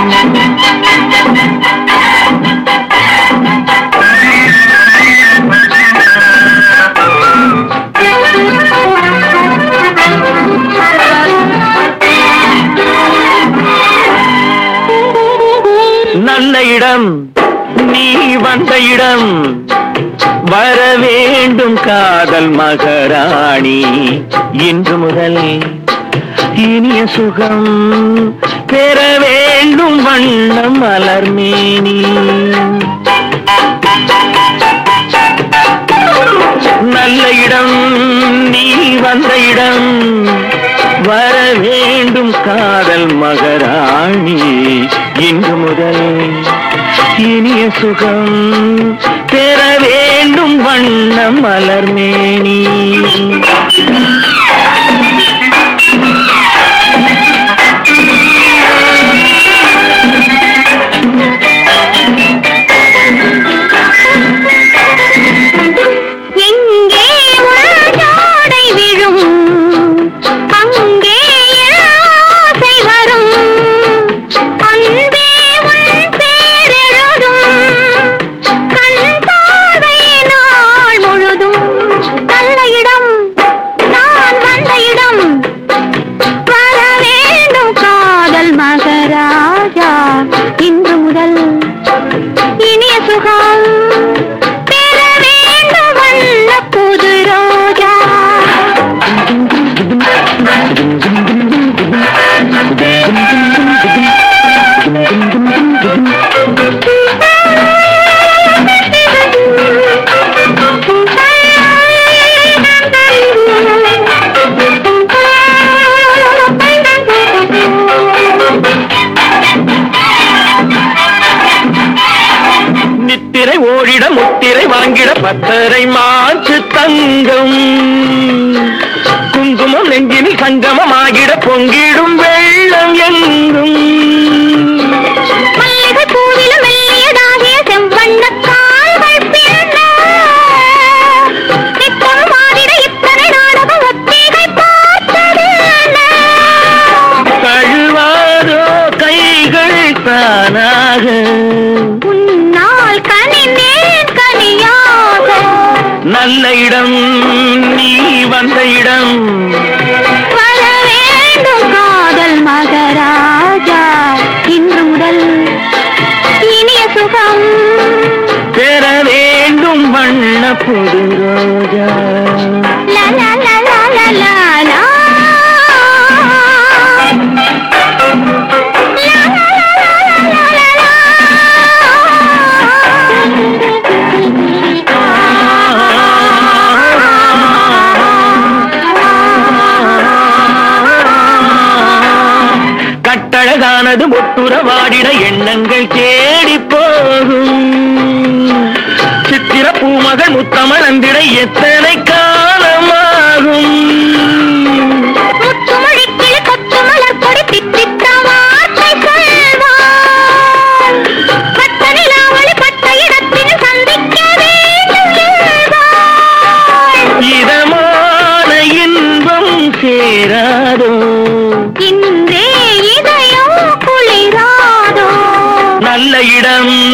நல்ல இடம் நீ வந்த இடம் வர வேண்டும் காதல் மகராணி இன்று முதல் இனிய சுகம் பெற வேண்டும் வண்ணம் மலர்மேனி நல்ல இடம் நீ வந்த இடம் வர வேண்டும் காதல் மகராணி இன்று முதல் இனிய சுகம் பெற வேண்டும் வண்ணம் மலர்மேனி எங்கே உன் ஜாடை விழும் அங்கே என் ஆசை வரும் அன்பே உன் பேரெழுதும் கண் பார்வை நாள் முழுதும் நல்ல இடம் நான் வந்த இடம் வர வேண்டும் காதல் மகராஜா இன்று முதல் இனிய சுகம் பெற வேண்டும் வண்ண புது ரோஜா நித்திரை ஓடிட முத்திரை வாங்கிட பத்தரை மாற்று தங்கம் குங்குமம் நெஞ்சினில் சங்கமம் ஆகிட பொங்கிடும் வெள்ளம் எங்கும் மல்லிகை பூவிலும் மெல்லியதாகிய செவ்வண்ணக் கால்கள் பின்ன. நித்தம் மாறிட இத்தனை நாடகம் ஒத்திகை பார்த்தது என்ன? கழுவாதோ கைகள் தானாக உன்னால் கனிந்தேன் கனியாக. நல்ல இடம் நீ வந்த இடம் வர வேண்டும் காதல் மகராஜா இன்று முதல் இனிய சுகம் பெற வேண்டும் வண்ண புது ரோஜா லா லா லா லா லா லா லா. லா லா லா லா லா லா கட்டழகானது முத்துறவாடிட எண்ணங்கள் தேடி போகும் சித்திர பூமகள் முத்தமழந்திட எத்தனை காலமாகும் முத்துமொழிக்கிளி கொத்துமலர் கொடி தித்தித்த வார்த்தை சொல்வாள். பட்ட நிலாவொளி பட்ட இடத்தில் சந்திக்க வேண்டும் என்பாள். இதமான இன்பம் சேராதோ இன்றே இதயம் குளிராதோ நல்ல இடம்